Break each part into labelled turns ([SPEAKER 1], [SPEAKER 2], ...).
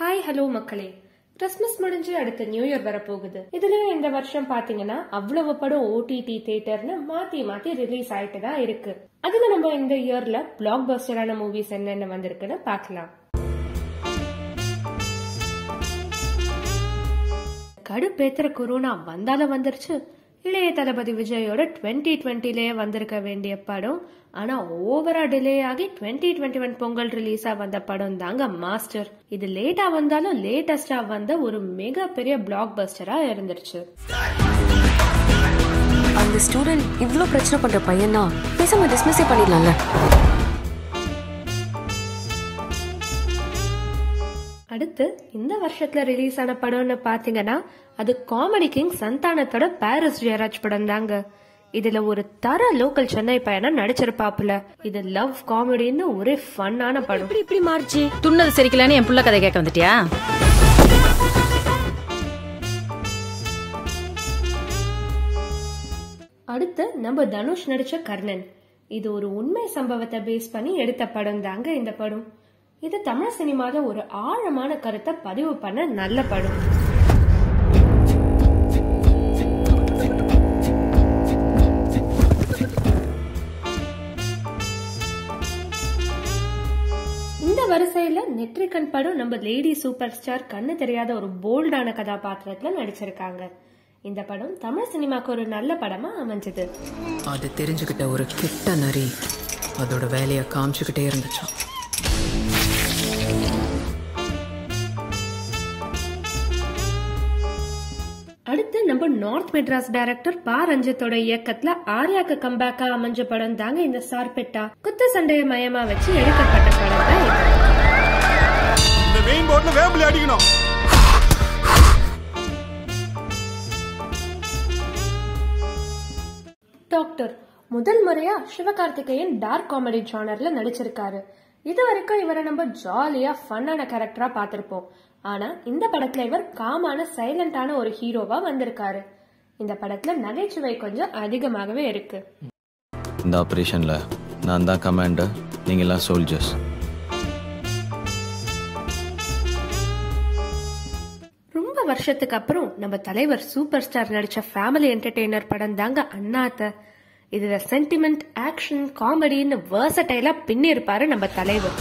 [SPEAKER 1] Hi hello மக்களே Christmas முடிஞ்சு அடுத்த நியூ இயர் வரப்போகுது இதுலயும் இந்த வருஷம் பாத்தீங்கன்னா அவ்வளவு படம் ஓடிடி தியேட்டர்னு மாத்தி மாத்தி ரிலீஸ் ஆயிட்டு தான் இருக்கு அதுல நம்ம இந்த இயர்ல பிளாக் பஸ்டரான மூவிஸ் என்னென்ன வந்திருக்குன்னு பார்க்கலாம் கடுப்பேத்துற கொரோனா வந்தாலும் வந்துருச்சு இளைய தளபதி விஜயோட டுவெண்ட்டி டுவெண்ட்டிலேயே வந்திருக்க வேண்டிய படம் ஆனா ஓவரா டிலே ஆகி டுவெண்ட்டி டுவெண்ட்டி ஒன் பொங்கல் ரிலீஸா வந்த படம் தாங்க மாஸ்டர் இது லேட்டா வந்தாலும் லேட்டஸ்டா வந்த ஒரு மிகப்பெரிய பிளாக் பஸ்டரா இருந்துருச்சு
[SPEAKER 2] அந்த ஸ்டூடெண்ட் இவ்ளோ பிரச்சனை பண்ற பையனா பேசாம டிஸ்மிஸே பண்ணிடலாம்ல
[SPEAKER 1] அடுத்து இந்த வருஷத்துல ரிலீஸ் ஆன படம்னு பாத்தீங்கன்னா அது காமெடி கிங் சந்தானத்தோட பாரிஸ் ஜெயராஜ் படம் தாங்க இதுல ஒரு தர லோக்கல் சென்னை பையனா நடிச்சிருப்பாப்புல இது லவ் காமெடின்னு ஒரே ஃபன்னான படம்
[SPEAKER 2] இப்படி இப்படி மாறிச்சு
[SPEAKER 3] துண்ணது சரிக்கலான்னு என் புள்ள கதை கேட்க வந்துட்டியா
[SPEAKER 1] அடுத்து நம்ம தனுஷ் நடிச்ச கர்ணன் இது ஒரு உண்மை சம்பவத்தை பேஸ் பண்ணி எடுத்த படம் தாங்க இந்த படம் இது தமிழ் சினிமால ஒரு ஆழமான கருத்தை பதிவு பண்ண நல்ல படம் இந்த வரிசையில நெற்றிக்கண் படம் நம்ம லேடி சூப்பர் ஸ்டார் கண்ணு தெரியாத ஒரு போல்டான கதாபாத்திரத்துல நடிச்சிருக்காங்க இந்த படம் தமிழ் சினிமாக்கு ஒரு நல்ல படமா அமைஞ்சது
[SPEAKER 4] அது தெரிஞ்சுக்கிட்ட ஒரு கிட்ட நரி அதோட வேலையை காமிச்சுக்கிட்டே இருந்துச்சான்
[SPEAKER 1] அடுத்து நம்ம நார்த் மெட்ராஸ் டைரக்டர் பா ரஞ்சித்தோட இயக்கத்துல ஆர்யாக்கு கம்பேக்கா அமைஞ்ச படம் தாங்க இந்த சார்பெட்டா குத்து சண்டைய மயமா வச்சு எடுக்கப்பட்ட படம் தான் இது
[SPEAKER 5] இந்த மெயின் போர்ட்ல வேம்பிளி அடிக்கணும்
[SPEAKER 1] டாக்டர் முதல் முறையா சிவகார்த்திகேயன் டார்க் காமெடி ஜானர்ல நடிச்சிருக்காரு இது வரைக்கும் இவரை நம்ம ஜாலியா ஃபன்னான கேரக்டரா பார்த்திருப்போம் ஆனா இந்த படத்துல இவர் காமான சைலண்டான ஒரு ஹீரோவா வந்திருக்காரு இந்த படத்துல நகைச்சுவை கொஞ்சம் அதிகமாகவே இருக்கு
[SPEAKER 6] இந்த ஆப்ரேஷனில் நான் தான் கமாண்டர் நீங்களாம் சோல்ஜர்ஸ்
[SPEAKER 1] ரொம்ப வருஷத்துக்கு அப்புறம் நம்ம தலைவர் சூப்பர் ஸ்டார் நடிச்ச ஃபேமிலி என்டர்டெய்னர் படம் தாங்க அண்ணாத்த இதுல சென்டிமெண்ட் ஆக்ஷன் காமெடின்னு வேர்சடைலா பின்னி இருப்பாரு நம்ம தலைவர்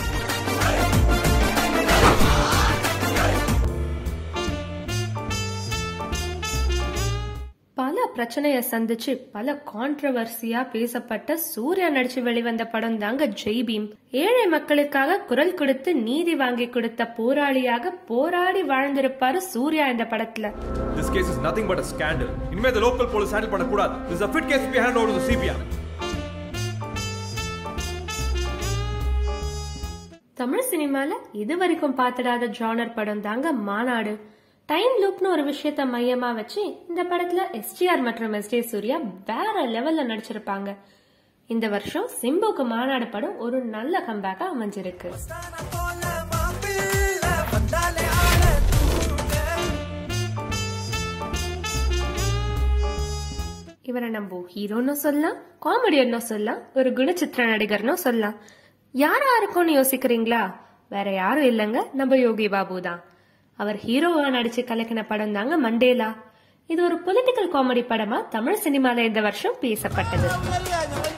[SPEAKER 1] பல பிரச்சனைய சந்திச்சு பல கான்ட்ரவர்சியா பேசப்பட்ட சூர்யா நடிச்சு வெளிவந்த படம் தாங்க ஜெய் பீம் ஏழை மக்களுக்காக குரல் கொடுத்து நீதி வாங்கி கொடுத்த போராளியாக போராடி வாழ்ந்திருப்பாரு சூர்யா இந்த படத்துல
[SPEAKER 5] This case is nothing but a scandal. இனிமே the local police handle பண்ணக்கூடாது. This is a fit case to be handed over to the CBI.
[SPEAKER 1] Tamil சினிமால இது வரைக்கும் பார்த்திடாத ஜானர் படம் தாங்க மாநாடு டைம் லூப்னு ஒரு விஷயத்த மையமா வச்சு இந்த படத்துல எஸ்டிஆர் மற்றும் எஸ் சூர்யா வேற லெவல்ல நடிச்சிருப்பாங்க இந்த வருஷம் சிம்புக்கு மாநாடு படம் ஒரு நல்ல கம்பேக்கா அமைஞ்சிருக்கு இவரை நம்ம ஹீரோன்னு சொல்லலாம் காமெடியன்னு சொல்லலாம் ஒரு குணச்சித்திர நடிகர்னு சொல்லலாம் யாரா இருக்கும்னு யோசிக்கிறீங்களா வேற யாரும் இல்லைங்க நம்ம யோகி பாபு தான் அவர் ஹீரோவா நடிச்சு கலக்கின படம் தாங்க மண்டேலா இது ஒரு பொலிட்டிக்கல் காமெடி படமா தமிழ் சினிமால இந்த வருஷம் பேசப்பட்டது